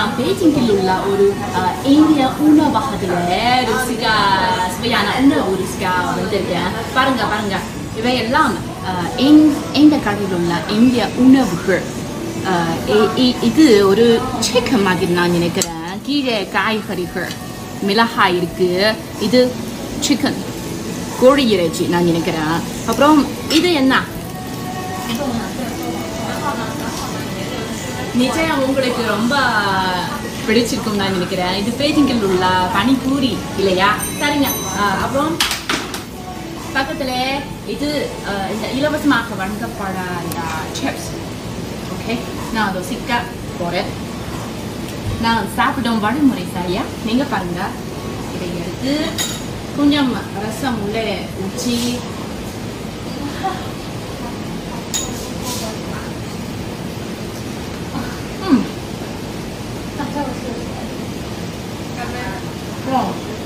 நான் பெய்ஜிங்கில் உள்ள ஒரு அஹ், இந்திய உணவகத்துல ருசிகா சுவையான உணவு ருசிகா வந்திருக்கேன் பாருங்க பாருங்க இவையெல்லாம் அஹ், இந்த- இந்த கடையில் உள்ள இந்திய உணவுகள் அஹ், இ- இ- இது ஒரு சிக்கன் மாதிரி நான் நினைக்கிறேன் கீழே காய்கறிகள் மிளகாய் இருக்கு இது சிக்கன் கோழி இறைச்சி நான் நினைக்கிறேன் அப்புறம் இது என்ன நிச்சயம் உங்களுக்கு ரொம்ப பிடிச்சிருக்கும் நான் நினைக்கிறேன் இது பேஜிங்கில் உள்ள பனிபூரி இல்லையா சரிங்க அஹ் அப்புறம் பக்கத்துல இது அஹ், இந்த இலவசமாக வழங்கப்பட இந்த சிப்ஸ் ஓகே நான் அதை சிக்க போறேன் நான் சாப்பிடும் வழிமுறை சரியா நீங்க பாருங்க இதை எடுத்து கொஞ்சம் ரசம் உள்ளே ஊற்றி ம் Wow.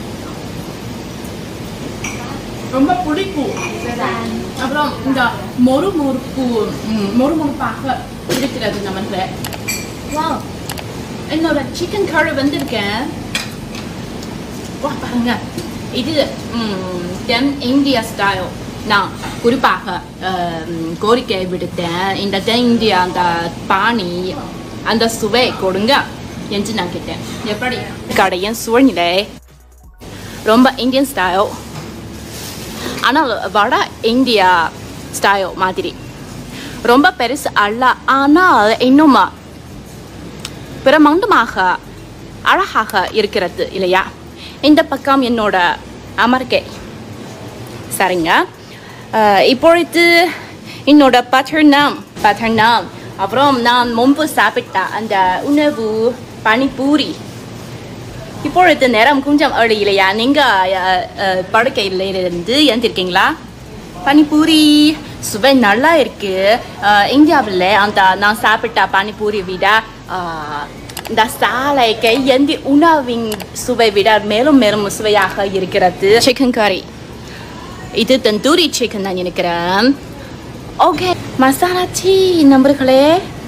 ரொம்ப பிடிக்கும் அப்புறம் இந்த மொறு மொறுப்பு ம், மொறு மொறுப்பாக இருக்கிறது நமக்கு வா என்னோட சிக்கன் கறி வந்திருக்கேன் வா பாருங்க இது ம், தென் இந்தியா ஸ்டைல் நான் குறிப்பாக ம், கோரிக்கை விடுத்தேன் இந்த தென் இந்தியா அந்த பாணி அந்த சுவை கொடுங்க என்று நான் கேட்டேன் எப்படி கடையின் சூழ்நிலை ரொம்ப இந்தியன் ஸ்டைல் ஆனால் வட இந்தியா ஸ்டைல் மாதிரி ரொம்ப பெருசு அல்ல ஆனால் இன்னும் பிரமாண்டமாக அழகாக இருக்கிறது இல்லையா இந்த பக்கம் என்னோட அமர்கை சரிங்க அஹ், இப்பொழுது என்னோட பட்டர்னாம் பட்டர்னாம் அப்புறம் நான் முன்பு சாப்பிட்ட அந்த உணவு பனிபூரி இப்பொழுது நேரம் கொஞ்சம் ஏழு இல்லையா நீங்க அஹ், அஹ், படுக்கையில இருந்து எழுந்திருக்கீங்களா பானிபூரி சுவை நல்லா இருக்கு அஹ், இந்தியாவில் அந்த நான் சாப்பிட்ட பானிபூரி விட அஹ், இந்த சாலை கையேந்தி உணவின் சுவை விட மேலும் மேலும் சுவையாக இருக்கிறது சிக்கன் கறி இது தந்தூரி சிக்கன் நான் நினைக்கிறேன் ஓகே மசாலா சீ நம்பர்களே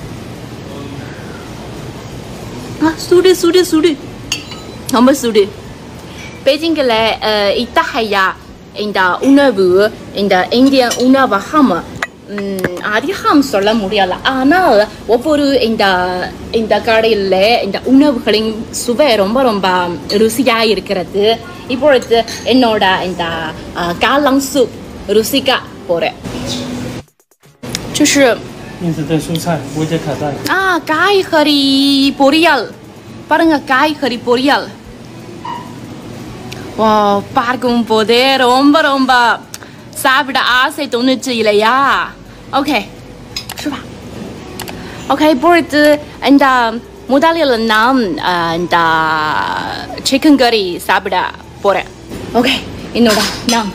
ஆ சுடு சுடு சுடு ரொம்ப சுடு பெய்ஜிங்கில் இத்தகைய இந்த உணவு இந்த இந்திய உணவகம் ம், அதிகம் சொல்ல முடியல ஆனால் ஒவ்வொரு இந்த இந்த கடையில் இந்த உணவுகளின் சுவை ரொம்ப ரொம்ப ருசியாக இருக்கிறது இப்பொழுது என்னோட இந்த அஹ், காளான் சூப் ருசிக்க போகிறேன் 就是面子的蔬菜，我得卡带。 ஆ காய்கறி பொரியல் பாருங்க காய்கறி பொரியல் வா பார்க்கும் போதே ரொம்ப ரொம்ப சாப்பிட ஆசை தோணுச்சு இல்லையா ஓகே 是吧 ஓகே இப்பொழுது இந்த முதலில் நான் அஹ், இந்த சிக்கன் கறி சாப்பிட போறேன் ஓகே என்னோட நான்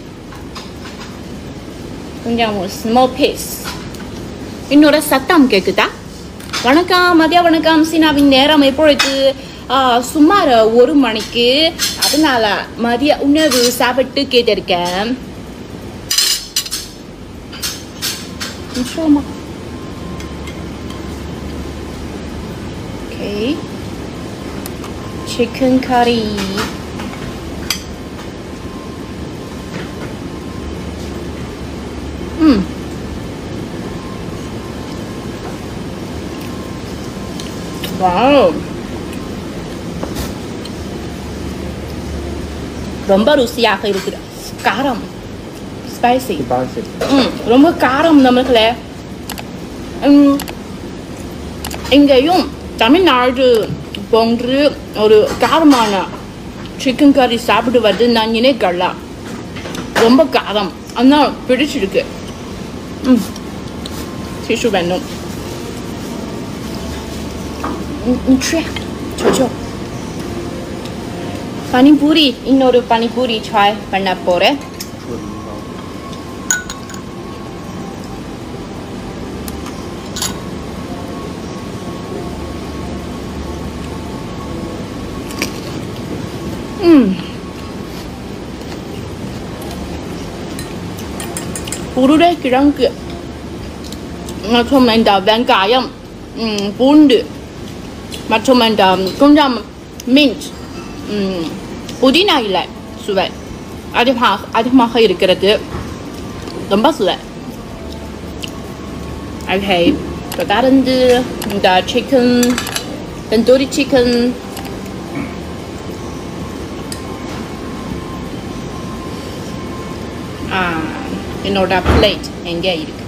கொஞ்சம் ஸ்மால் பீஸ் என்னோட சத்தம் கேக்குதா வணக்கம் மதிய வணக்கம் சீனாவின் நேரம் எப்பொழுது ஆ, சுமார் ஒரு மணிக்கு அதனால மதிய உணவு சாப்பிட்டு கேட்டிருக்கேன் நிச்சயமா ஓகே சிக்கன் கறி ம் வாவ் ரொம்ப ருசியாக இருக்குது காரம் ஸ்பைசி 八十。 ம் ரொம்ப காரம் நமக்குல ம் இங்கேயும் தமிழ்நாடு போன்று ஒரு காரமான சிக்கன் கறி சாப்பிடுவது நான் நினைக்கல ரொம்ப காரம் ஆனால் பிடிச்சிருக்கு ம் டிஷ்யூ வேணும் 你你吃呀，球球。பானிபூரி இன்னொரு பானிபூரி ட்ரை பண்ண போறேன் ம் உருளைக்கிழங்கு மற்றும் இந்த வெங்காயம் ம், பூண்டு மற்றும் இந்த கொஞ்சம் மின்ட் புதினா இல்லை சுவை அதிகமாக அதிகமாக இருக்கிறது ரொம்ப சுவை ஓகே தொடர்ந்து இந்த சிக்கன் தந்தூரி சிக்கன் என்னோட பிளேட் எங்கே இருக்குது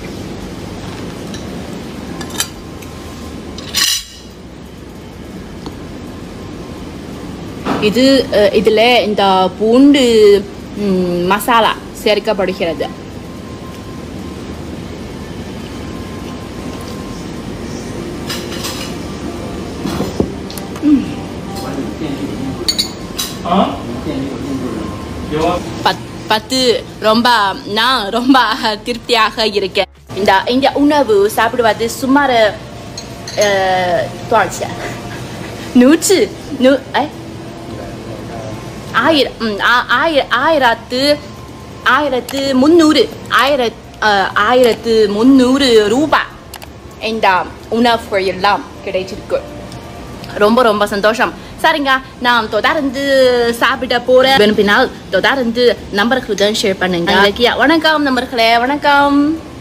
இது அஹ், இதுல இந்த பூண்டு ம், மசாலா சேர்க்கப்படுகிறது 啊，有啊。 பத் பத்து ரொம்ப நான் ரொம்ப திருப்தியாக இருக்கேன் இந்த இந்த உணவு சாப்பிடுவது சுமார் அஹ், 多少钱？நூற்று நூ ஐ ஆயிரம் ம், ஆ- ஆயிர ஆயிரத்து ஆயிரத்து முந்நூறு ஆயிரத் அஹ், ஆயிரத்து முந்நூறு ரூபாய் இந்த உணவு எல்லாம் கிடைச்சிருக்கு ரொம்ப ரொம்ப சந்தோஷம் சரிங்க நான் தொடர்ந்து சாப்பிட போறேன் விரும்பினால் தொடர்ந்து நம்பர்களுடன் ஷேர் பண்ணுங்க இலக்கியா, வணக்கம் நம்பர்களே வணக்கம்